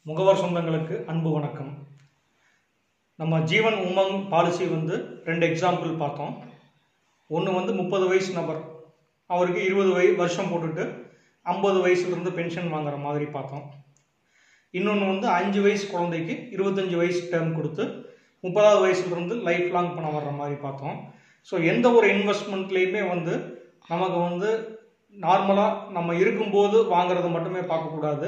முகவர் சொந்தங்களுக்கு அன்பு வணக்கம் நம்ம ஜீவன் உமங் பாலிசி வந்து ரெண்டு எக்ஸாம்பிள் பார்த்தோம் ஒன்று வந்து முப்பது வயசு நபர் அவருக்கு இருபது வய வருஷம் போட்டுட்டு ஐம்பது வயசுலேருந்து பென்ஷன் வாங்குற மாதிரி பார்த்தோம் இன்னொன்று வந்து அஞ்சு வயசு குழந்தைக்கு இருபத்தஞ்சி வயசு டேர்ம் கொடுத்து முப்பதாவது வயசுலேருந்து லைஃப் லாங் பணம் வர்ற மாதிரி பார்த்தோம் ஸோ எந்த ஒரு இன்வெஸ்ட்மெண்ட்லேயுமே வந்து நமக்கு வந்து நார்மலாக நம்ம இருக்கும்போது வாங்குறது மட்டுமே பார்க்கக்கூடாது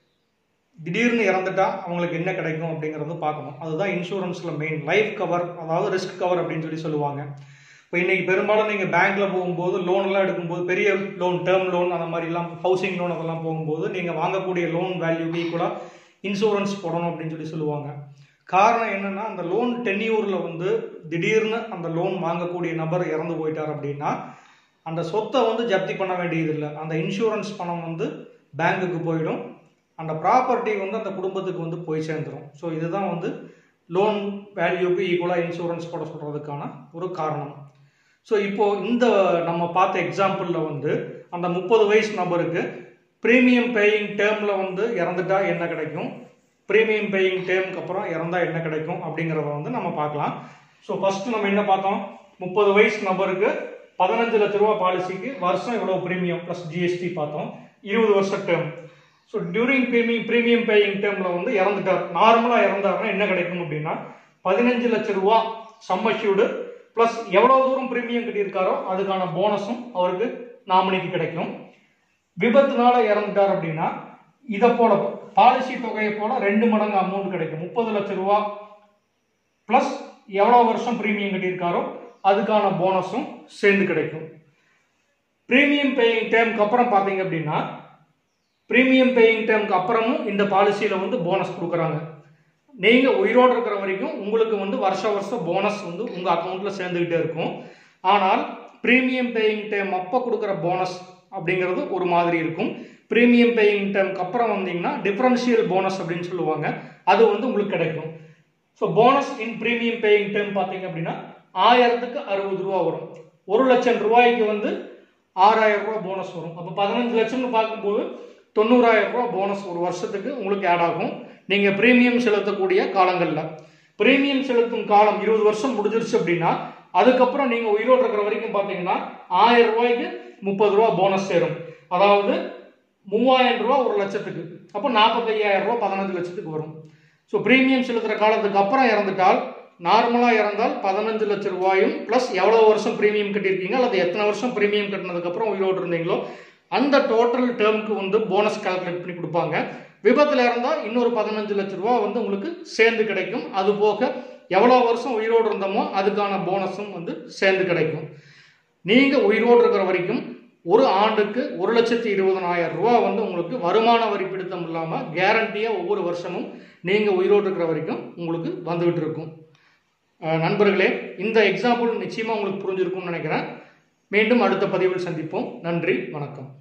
திடீர்னு இறந்துட்டா அவங்களுக்கு என்ன கிடைக்கும் அப்படிங்கிறது பார்க்கணும் அதுதான் இன்சூரன்ஸில் மெயின் லைஃப் கவர் அதாவது ரிஸ்க் கவர் அப்படின்னு சொல்லி சொல்லுவாங்க இப்போ இன்னைக்கு பெரும்பாலும் நீங்கள் பேங்க்ல போகும்போது லோன் எல்லாம் எடுக்கும்போது பெரிய லோன் டேர்ம் லோன் அந்த மாதிரிலாம் ஹவுசிங் லோன் அதெல்லாம் போகும்போது நீங்கள் வாங்கக்கூடிய லோன் வேல்யூக்கு ஈக்குவலாக இன்சூரன்ஸ் போடணும் அப்படின்னு சொல்லி சொல்லுவாங்க காரணம் என்னன்னா அந்த லோன் டென்யூரில் வந்து திடீர்னு அந்த லோன் வாங்கக்கூடிய நபர் இறந்து போயிட்டார் அப்படின்னா அந்த சொத்தை வந்து ஜப்தி பண்ண வேண்டியதில்லை அந்த இன்சூரன்ஸ் பணம் வந்து பேங்க்குக்கு போயிடும் அந்த ப்ராப்பர்ட்டி வந்து அந்த குடும்பத்துக்கு வந்து போய் சேர்ந்துடும் ஸோ இதுதான் வந்து லோன் வேல்யூக்கு ஈக்குவலாக இன்சூரன்ஸ் போட சொல்கிறதுக்கான ஒரு காரணம் ஸோ இப்போ இந்த நம்ம பார்த்த எக்ஸாம்பிளில் வந்து அந்த முப்பது வயசு நபருக்கு ப்ரீமியம் பேயிங் டேர்மில் வந்து இறந்துட்டா என்ன கிடைக்கும் ப்ரீமியம் பேயிங் டேர்முக்கு அப்புறம் இறந்தா என்ன கிடைக்கும் அப்படிங்கிறத வந்து நம்ம பார்க்கலாம் ஸோ ஃபர்ஸ்ட் நம்ம என்ன பார்த்தோம் முப்பது வயசு நபருக்கு பதினஞ்சு லட்ச ரூபா பாலிசிக்கு வருஷம் இவ்வளோ ப்ரீமியம் ப்ளஸ் ஜிஎஸ்டி பார்த்தோம் இருபது வருஷம் term so during premium premium paying டேர்மில் வந்து இறந்துட்டார் நார்மலாக இறந்தாருன்னா என்ன கிடைக்கும் அப்படின்னா பதினஞ்சு லட்ச ரூபா சம்மஷ்யூடு ப்ளஸ் எவ்வளோ தூரம் ப்ரீமியம் கட்டியிருக்காரோ அதுக்கான போனஸும் அவருக்கு நாமினிக்கு கிடைக்கும் விபத்துனால இறந்துட்டார் அப்படின்னா இதை போல பாலிசி தொகையை போல ரெண்டு மடங்கு அமௌண்ட் கிடைக்கும் முப்பது லட்ச ரூபா ப்ளஸ் எவ்வளோ வருஷம் ப்ரீமியம் கட்டியிருக்காரோ அதுக்கான போனஸும் சேர்ந்து கிடைக்கும் ப்ரீமியம் பேயிங் டேர்முக்கு அப்புறம் பார்த்தீங்க அப்படின்னா ப்ரீமியம் பேயிங் டேர்முக்கு அப்புறமும் இந்த பாலிசியில் வந்து போனஸ் கொடுக்குறாங்க நீங்கள் உயிரோடு இருக்கிற வரைக்கும் உங்களுக்கு வந்து வருஷ வருஷம் போனஸ் வந்து உங்கள் அக்கௌண்ட்டில் சேர்ந்துக்கிட்டே இருக்கும் ஆனால் ப்ரீமியம் பேயிங் டேர்ம் அப்போ கொடுக்குற போனஸ் அப்படிங்கிறது ஒரு மாதிரி இருக்கும் ப்ரீமியம் பேயிங் டேர்முக்கு அப்புறம் வந்தீங்கன்னா டிஃபரன்ஷியல் போனஸ் அப்படின்னு சொல்லுவாங்க அது வந்து உங்களுக்கு கிடைக்கும் so bonus in premium paying term பார்த்தீங்க அப்படின்னா ஆயிரத்துக்கு அறுபது ரூபா வரும் ஒரு லட்சம் ரூபாய்க்கு வந்து ஆறாயிரம் ரூபா போனஸ் வரும் அப்போ பதினஞ்சு லட்சம்னு பார்க்கும்போது தொண்ணூறாயிரம் ரூபா போனஸ் ஒரு வருஷத்துக்கு உங்களுக்கு ஆட் ஆகும் நீங்கள் ப்ரீமியம் செலுத்தக்கூடிய காலங்களில் ப்ரீமியம் செலுத்தும் காலம் இருபது வருஷம் முடிஞ்சிருச்சு அப்படின்னா அதுக்கப்புறம் நீங்கள் உயிரோடு இருக்கிற வரைக்கும் பார்த்தீங்கன்னா ஆயிரம் ரூபாய்க்கு முப்பது ரூபா போனஸ் சேரும் அதாவது மூவாயிரம் ரூபா ஒரு லட்சத்துக்கு அப்போ நாற்பத்தையாயிரம் ரூபா பதினஞ்சு லட்சத்துக்கு வரும் ஸோ ப்ரீமியம் செலுத்துகிற காலத்துக்கு அப்புறம் இறந்துட்டால் நார்மலாக இறந்தால் பதினஞ்சு லட்சம் ரூபாயும் ப்ளஸ் எவ்வளோ வருஷம் ப்ரீமியம் கட்டியிருக்கீங்க அல்லது எத்தனை வருஷம் ப்ரீமியம் கட்டினதுக்கப்புறம் உயிரோடு இருந்தீங்களோ அந்த டோட்டல் டேர்முக்கு வந்து போனஸ் கால்குலேட் பண்ணி கொடுப்பாங்க விபத்தில் இருந்தால் இன்னொரு பதினஞ்சு லட்ச ரூபா வந்து உங்களுக்கு சேர்ந்து கிடைக்கும் அது போக எவ்வளோ வருஷம் உயிரோடு இருந்தோமோ அதுக்கான போனஸும் வந்து சேர்ந்து கிடைக்கும் நீங்கள் உயிரோடு இருக்கிற வரைக்கும் ஒரு ஆண்டுக்கு ஒரு லட்சத்தி இருபதனாயிரம் ரூபா வந்து உங்களுக்கு வருமான வரி பிடித்தம் இல்லாமல் கேரண்டியாக ஒவ்வொரு வருஷமும் நீங்கள் உயிரோடு இருக்கிற வரைக்கும் உங்களுக்கு வந்துகிட்டு இருக்கும் நண்பர்களே இந்த எக்ஸாம்பிள் நிச்சயமாக உங்களுக்கு புரிஞ்சிருக்கும்னு நினைக்கிறேன் மீண்டும் அடுத்த பதிவில் சந்திப்போம் நன்றி வணக்கம்